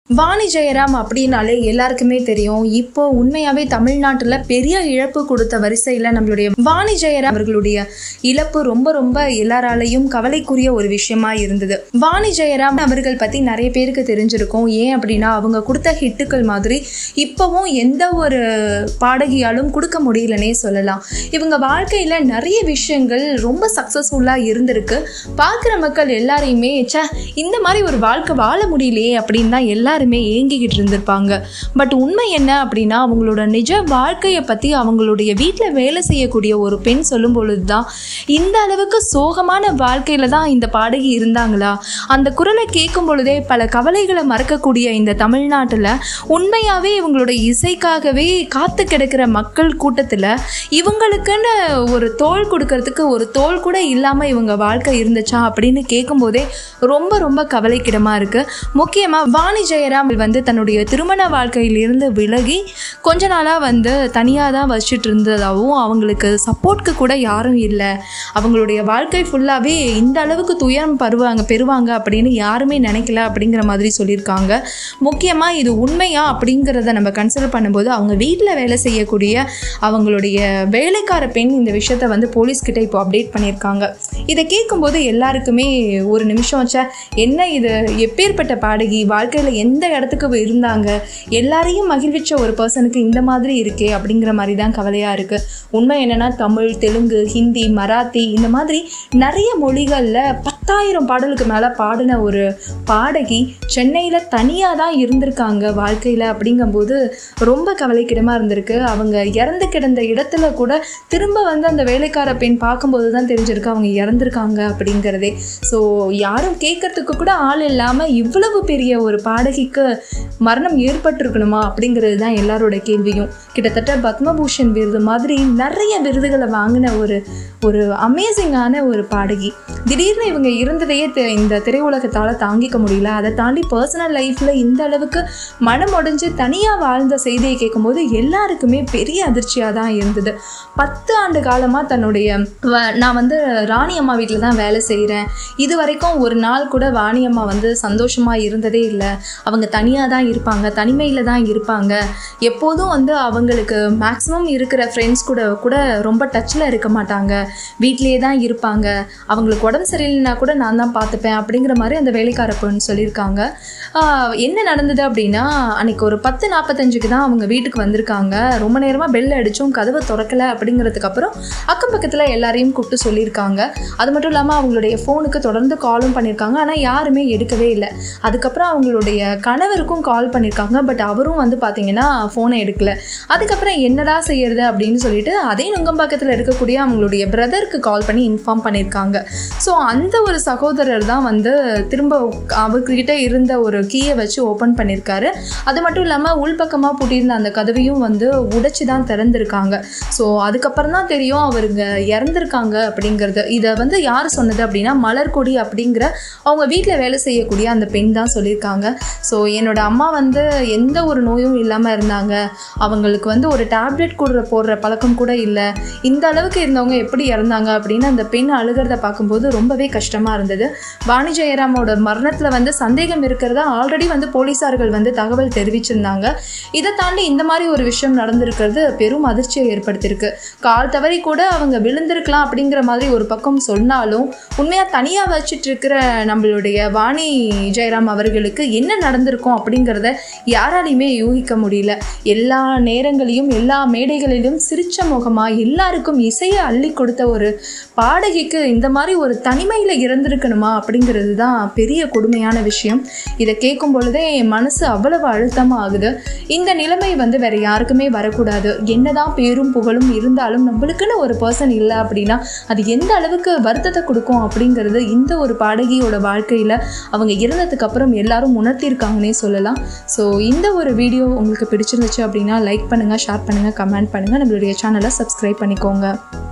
வாணி ஜெயராம் அப்படின்னாலே எல்லாருக்குமே தெரியும் இப்போ உண்மையாவே தமிழ்நாட்டுல பெரிய இழப்பு கொடுத்த வரிசையில நம்மளுடைய வாணி ஜெயராம் அவர்களுடைய இழப்பு ரொம்ப ரொம்ப எல்லாராலையும் கவலைக்குரிய ஒரு விஷயமா இருந்தது வாணி ஜெயராம் அவர்கள் பத்தி நிறைய பேருக்கு தெரிஞ்சிருக்கும் ஏன் அப்படின்னா அவங்க கொடுத்த ஹிட்டுக்கள் மாதிரி இப்பவும் எந்த ஒரு பாடகியாலும் கொடுக்க முடியலனே சொல்லலாம் இவங்க வாழ்க்கையில நிறைய விஷயங்கள் ரொம்ப சக்சஸ்ஃபுல்லா இருந்திருக்கு பார்க்குற மக்கள் எல்லாரையுமே ச்சே இந்த மாதிரி ஒரு வாழ்க்கை வாழ முடியலையே அப்படின்னு தான் எல்லாருமே ஏங்கிக்கிட்டு இருந்திருப்பாங்க பட் உண்மை என்ன அப்படின்னா அவங்களோட நிஜ வாழ்க்கையை பற்றி அவங்களுடைய வீட்டில் வேலை செய்யக்கூடிய ஒரு பெண் சொல்லும் பொழுது தான் இந்த அளவுக்கு சோகமான வாழ்க்கையில் தான் இந்த பாடகி இருந்தாங்களா அந்த குரலை கேட்கும் பொழுதே பல கவலைகளை மறக்கக்கூடிய இந்த தமிழ்நாட்டில் உண்மையாகவே இவங்களோட இசைக்காகவே காத்து கிடக்கிற மக்கள் கூட்டத்தில் இவங்களுக்குன்னு ஒரு தோல் கொடுக்கறதுக்கு ஒரு தோல் கூட இல்லாமல் இவங்க வாழ்க்கை இருந்துச்சா அப்படின்னு கேட்கும்போதே ரொம்ப ரொம்ப கவலைக்கிடமாக இருக்குது முக்கியமாக வாணி ஜெயராம் வந்து தன்னுடைய திருமண வாழ்க்கையிலிருந்து விலகி கொஞ்ச நாளாக வந்து தனியாக தான் வச்சுட்டு இருந்ததாகவும் அவங்களுக்கு சப்போர்ட்க்கு கூட யாரும் இல்லை அவங்களுடைய வாழ்க்கை ஃபுல்லாகவே இந்த அளவுக்கு துயரம் பருவாங்க பெறுவாங்க அப்படின்னு யாருமே நினைக்கல அப்படிங்கிற மாதிரி சொல்லியிருக்காங்க முக்கியமாக இது உண்மையா அப்படிங்கிறத நம்ம கன்சிடர் பண்ணும்போது அவங்க வீட்டில் வேலை செய்யக்கூடிய அவங்களுடைய வேலைக்கார பெண் இந்த விஷயத்த வந்து போலீஸ்கிட்ட இப்போ அப்டேட் பண்ணியிருக்காங்க இதை கேட்கும்போது எல்லாருக்குமே ஒரு நிமிஷம் வச்சா என்ன இது எப்பேற்பட்ட பாடகி வாழ்க்கையில் எந்த இடத்துக்கு இருந்தாங்க எல்லாரையும் மகிழ்விச்ச ஒரு பர்சனுக்கு இந்த மாதிரி இருக்கே அப்படிங்கிற மாதிரி தான் கவலையாக இருக்குது உண்மை என்னென்னா தமிழ் தெலுங்கு ஹிந்தி மராத்தி இந்த மாதிரி நிறைய மொழிகளில் பத்தாயிரம் பாடலுக்கு மேலே பாடின ஒரு பாடகி சென்னையில் தனியாக தான் இருந்திருக்காங்க வாழ்க்கையில் அப்படிங்கும்போது ரொம்ப கவலைக்கிடமாக இருந்திருக்கு அவங்க இறந்து கிடந்த இடத்துல கூட திரும்ப வந்து அந்த வேலைக்கார பெண் பார்க்கும்போது தான் தெரிஞ்சிருக்கு அவங்க இறந்துருக்காங்க அப்படிங்கிறதே ஸோ யாரும் கேட்கறதுக்கு கூட ஆள் இல்லாமல் இவ்வளவு பெரிய ஒரு பாடகிக்கு மரணம் ஏற்பட்டிருக்கணுமா அப்படிங்கிறது தான் எல்லாரோட கேள்வியும் கிட்டத்தட்ட பத்மபூஷன் விருது மாதிரி நிறைய விருதுகளை வாங்கின ஒரு ஒரு அமேசிங்கான ஒரு பாடகி திடீர்னு இவங்க இருந்ததையே தெ- இந்த திரையுலகத்தால் தாங்கிக்க முடியல அதை தாண்டி பர்சனல் லைஃப்பில் இந்த அளவுக்கு மனம் உடைஞ்சு தனியாக வாழ்ந்த செய்தியை கேட்கும்போது எல்லாருக்குமே பெரிய அதிர்ச்சியாக தான் இருந்தது பத்து ஆண்டு காலமாக தன்னுடைய வ- நான் வந்து ராணி அம்மா வீட்டில் தான் வேலை செய்கிறேன் இது வரைக்கும் ஒரு நாள் கூட வாணி அம்மா வந்து சந்தோஷமாக இருந்ததே இல்லை அவங்க தனியாக தான் இருப்பாங்க தனிமையில் தான் இருப்பாங்க எப்போதும் வந்து அவங்களுக்கு மேக்ஸிமம் இருக்கிற ஃப்ரெண்ட்ஸ் கூட கூட ரொம்ப டச்சில் இருக்க மாட்டாங்க வீட்டிலேயே தான் இருப்பாங்க அவங்களுக்கு உடம்பு சரியில்லைனா கூட நான் தான் பார்த்துப்பேன் அப்படிங்கிற மாதிரி அந்த வேலைக்கார பெண் சொல்லியிருக்காங்க ஆஹ் என்ன நடந்தது அப்படின்னா அன்னைக்கு ஒரு பத்து நாற்பத்தஞ்சுக்கு தான் அவங்க வீட்டுக்கு வந்திருக்காங்க ரொம்ப நேரமாக பெல் அடிச்சும் கதவை திறக்கல அப்படிங்கிறதுக்கு அப்புறம் அக்கம் பக்கத்தில் எல்லாரையும் கூப்பிட்டு சொல்லியிருக்காங்க அது மட்டும் இல்லாமல் அவங்களுடைய ஃபோனுக்கு தொடர்ந்து காலும் பண்ணியிருக்காங்க ஆனால் யாருமே எடுக்கவே இல்லை அதுக்கப்புறம் அவங்களுடைய கணவருக்கும் கால் பண்ணியிருக்காங்க பட் அவரும் வந்து பார்த்தீங்கன்னா ஃபோனை எடுக்கல அதுக்கப்புறம் என்னடா செய்யறது அப்படின்னு சொல்லிட்டு அதே நுங்கம்பாக்கத்தில் இருக்கக்கூடிய அவங்களுடைய பிரதருக்கு கால் பண்ணி இன்ஃபார்ம் பண்ணியிருக்காங்க ஸோ அந்த ஒரு சகோதரர் தான் வந்து திரும்ப அவர்கிட்ட இருந்த ஒரு கீயை வச்சு ஓப்பன் பண்ணியிருக்காரு அது மட்டும் இல்லாமல் உள்பக்கமாக பூட்டியிருந்த அந்த கதவையும் வந்து உடைச்சி தான் திறந்திருக்காங்க ஸோ அதுக்கப்புறம் தான் தெரியும் அவருங்க இறந்துருக்காங்க அப்படிங்கிறது இதை வந்து யார் சொன்னது அப்படின்னா மலர்கொடி அப்படிங்கிற அவங்க வீட்டில் வேலை செய்யக்கூடிய அந்த பெண் தான் சொல்லியிருக்காங்க ஸோ என்னோட அம்மா வந்து எந்த ஒரு நோயும் இல்லாமல் இருந்தாங்க அவங்களுக்கு வந்து ஒரு டேப்லெட் கூட போடுற பழக்கம் கூட இல்லை இந்த அளவுக்கு இருந்தவங்க எப்படி இறந்தாங்க அப்படின்னு அந்த பெண் அழுகிறத பார்க்கும்போது ரொம்பவே கஷ்டமாக இருந்தது வாணி ஜெயராமோட மரணத்தில் வந்து சந்தேகம் இருக்கிறதா ஆல்ரெடி வந்து போலீஸார்கள் வந்து தகவல் தெரிவிச்சிருந்தாங்க இதை தாண்டி இந்த மாதிரி ஒரு விஷயம் நடந்திருக்கிறது பெரும் அதிர்ச்சியை ஏற்படுத்தியிருக்கு கால் தவறி கூட அவங்க விழுந்திருக்கலாம் அப்படிங்கிற மாதிரி ஒரு பக்கம் சொன்னாலும் உண்மையாக தனியாக வச்சிட்டு இருக்கிற நம்மளுடைய வாணி ஜெயராம் அவர்களுக்கு என்ன நடந்திருக்கும் அப்படிங்கிறத யாராலையுமே யூகிக்க முடியல எல்லா நேரங்களையும் எல்லா மேடைகளிலும் சிரிச்ச முகமாக எல்லாருக்கும் இசையை அள்ளி கொடுத்த ஒரு பாடகிக்கு இந்த மாதிரி ஒரு தனிமையில் இறந்திருக்கணுமா அப்படிங்கிறது தான் பெரிய கொடுமையான விஷயம் இதை கேட்கும் பொழுதே என் மனசு அவ்வளவு அழுத்தமாக ஆகுது இந்த நிலைமை வந்து வேற யாருக்குமே வரக்கூடாது என்னதான் பேரும் புகழும் இருந்தாலும் நம்மளுக்குன்னு ஒரு பர்சன் இல்லை அப்படின்னா அது எந்த அளவுக்கு வருத்தத்தை கொடுக்கும் அப்படிங்கிறது இந்த ஒரு பாடகியோட வாழ்க்கையில் அவங்க இறந்ததுக்கு அப்புறம் எல்லாரும் உணர்த்தியிருக்காங்கன்னே சொல்லலாம் ஸோ இந்த ஒரு வீடியோ உங்களுக்கு பிடிச்சிருந்துச்சு அப்படின்னா லைக் பண்ணுங்கள் ஷேர் பண்ணுங்கள் கமெண்ட் பண்ணுங்கள் நம்மளுடைய சேனலை சப்ஸ்கிரைப் பண்ணிக்கோங்க